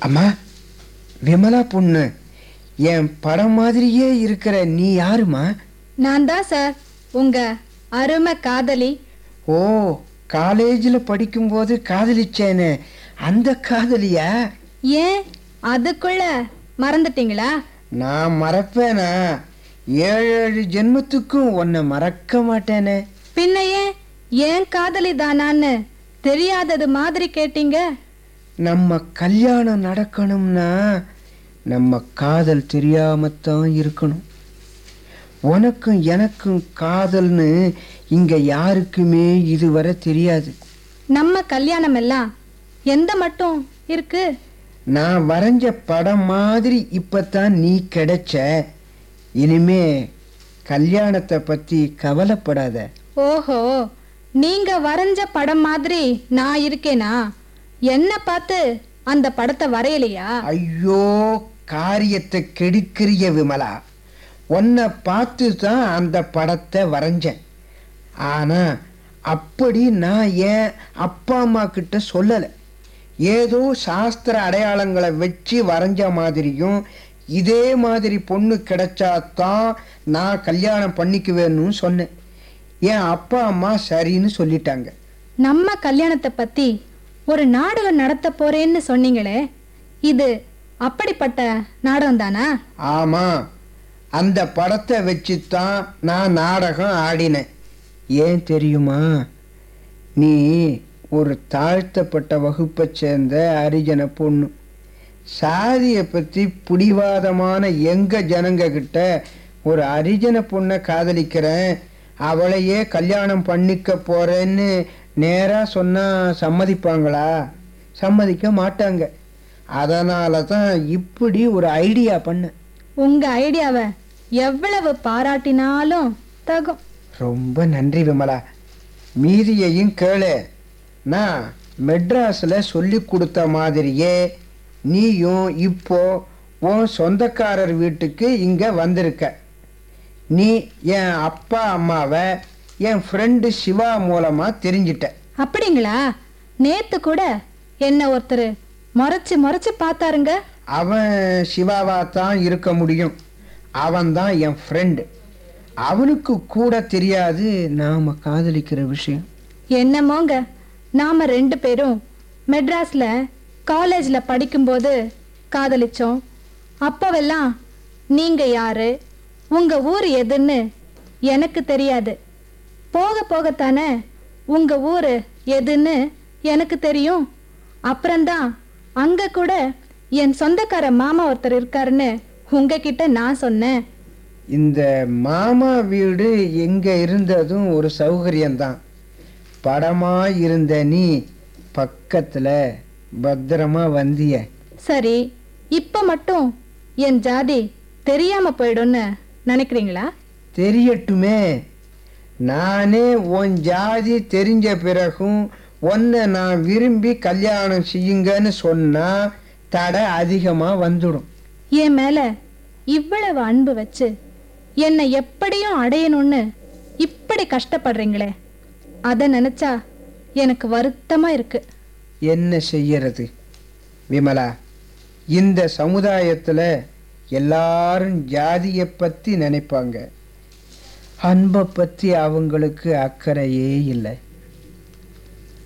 அம்மா விமலா பொண்ணு என் படம் மாதிரியே இருக்கிற நீ யாருமா நான் தான் சார் உங்க அருமை காதலி ஓ காலேஜில் படிக்கும்போது காதலிச்சேனே அந்த காதலியா ஏன் அதுக்குள்ள மறந்துட்டீங்களா நான் மறப்பேனா ஏழு ஏழு ஜென்மத்துக்கும் உன்னை மறக்க மாட்டேனே பின்ன ஏன் ஏன் காதலி தானான்னு தெரியாதது மாதிரி கேட்டீங்க நம்ம கல்யாணம் நடக்கணும்னா நம்ம காதல் தெரியாமத்தான் இருக்கணும் உனக்கும் எனக்கும் காதல்னு இங்க யாருக்குமே இதுவரை தெரியாது நம்ம கல்யாணம் எல்லாம் எந்த மட்டும் இருக்கு நான் வரைஞ்ச படம் மாதிரி இப்பத்தான் நீ கிடைச்ச இனிமே கல்யாணத்தை பத்தி கவலைப்படாத ஓஹோ நீங்க வரைஞ்ச படம் மாதிரி நான் இருக்கேனா என்ன பார்த்து அந்த படத்தை வரையலையா ஐயோ காரியத்தை கெடுக்கிறிய விமலா உன்னை பார்த்து தான் அந்த படத்தை வரைஞ்சேன் ஆனா அப்படி நான் ஏன் அப்பா அம்மா கிட்ட சொல்லலை ஏதோ சாஸ்திர அடையாளங்களை வச்சு வரைஞ்ச மாதிரியும் இதே மாதிரி பொண்ணு கிடைச்சாதான் நான் கல்யாணம் பண்ணிக்குவேன்னு சொன்னேன் என் அப்பா அம்மா சரின்னு சொல்லிட்டாங்க நம்ம கல்யாணத்தை பத்தி ஒரு நாடகம் நடத்த போறேன்னு சொன்னீங்களே இது அப்படிப்பட்ட நாடகம் தானா ஆமா அந்த படத்தை வச்சு தான் நான் நாடகம் ஆடினேன் ஏன் தெரியுமா நீ ஒரு தாழ்த்தப்பட்ட வகுப்பை சேர்ந்த அரிஜன பொண்ணு சாதியை பற்றி பிடிவாதமான எங்க ஜனங்க கிட்ட ஒரு அரிஜன பொண்ணை காதலிக்கிறேன் அவளையே கல்யாணம் பண்ணிக்க போறேன்னு நேரா சொன்னா சம்மதிப்பாங்களா சம்மதிக்க மாட்டாங்க அதனால தான் இப்படி ஒரு ஐடியா பண்ணேன் உங்க ஐடியாவை எவ்வளவு பாராட்டினாலும் தகும் ரொம்ப நன்றி விமலா மீதியையும் கேளு நான் மெட்ராஸில் சொல்லி கொடுத்த மாதிரியே நீயும் இப்போ உன் சொந்தக்காரர் வீட்டுக்கு இங்கே வந்திருக்க நீ என் அப்பா அம்மாவை என் ஃப்ரெண்டு சிவா மூலமாக தெரிஞ்சிட்ட அப்படிங்களா நேத்து கூட என்ன ஒருத்தர் முறைச்சு முறைச்சு பார்த்தாருங்க அவன் சிவாவா தான் இருக்க முடியும் அவன் தான் என் ஃப்ரெண்டு அவனுக்கு கூட தெரியாது நாம் காதலிக்கிற விஷயம் என்னமோங்க நாம ரெண்டு பேரும் மெட்ராஸ்ல காலேஜ்ல படிக்கும்போது காதலிச்சோம் அப்போவெல்லாம் நீங்க யாரு உங்க ஊர் எதுன்னு எனக்கு தெரியாது போக போகத்தானே உங்க ஊர் எதுன்னு எனக்கு தெரியும் அப்புறம்தான் அங்க கூட என் சொந்தக்கார மாமா ஒருத்தர் இருக்காருன்னு உங்ககிட்ட நான் சொன்னேன் இந்த மாமா வீடு எங்க இருந்ததும் ஒரு சௌகரியம்தான் படமா இருந்த நீ பக்கத்துல பத்திரமா வந்திய சரி இப்ப மட்டும் என் ஜாதி தெரியாம போயிடும்னு நினைக்கிறீங்களா தெரியட்டுமே நானே உன் ஜாதி தெரிஞ்ச பிறகும் உன்னை நான் விரும்பி கல்யாணம் செய்யுங்கன்னு சொன்னா தடை அதிகமா வந்துடும் என் மேல இவ்வளவு அன்பு வச்சு என்னை எப்படியும் அடையணும்னு இப்படி கஷ்டப்படுறீங்களே அதை நினைச்சா எனக்கு வருத்தமா இருக்கு என்ன செய்யறது விமலா இந்த சமுதாயத்தில் எல்லாரும் ஜாதியை பற்றி நினைப்பாங்க அன்பை பற்றி அவங்களுக்கு அக்கறையே இல்லை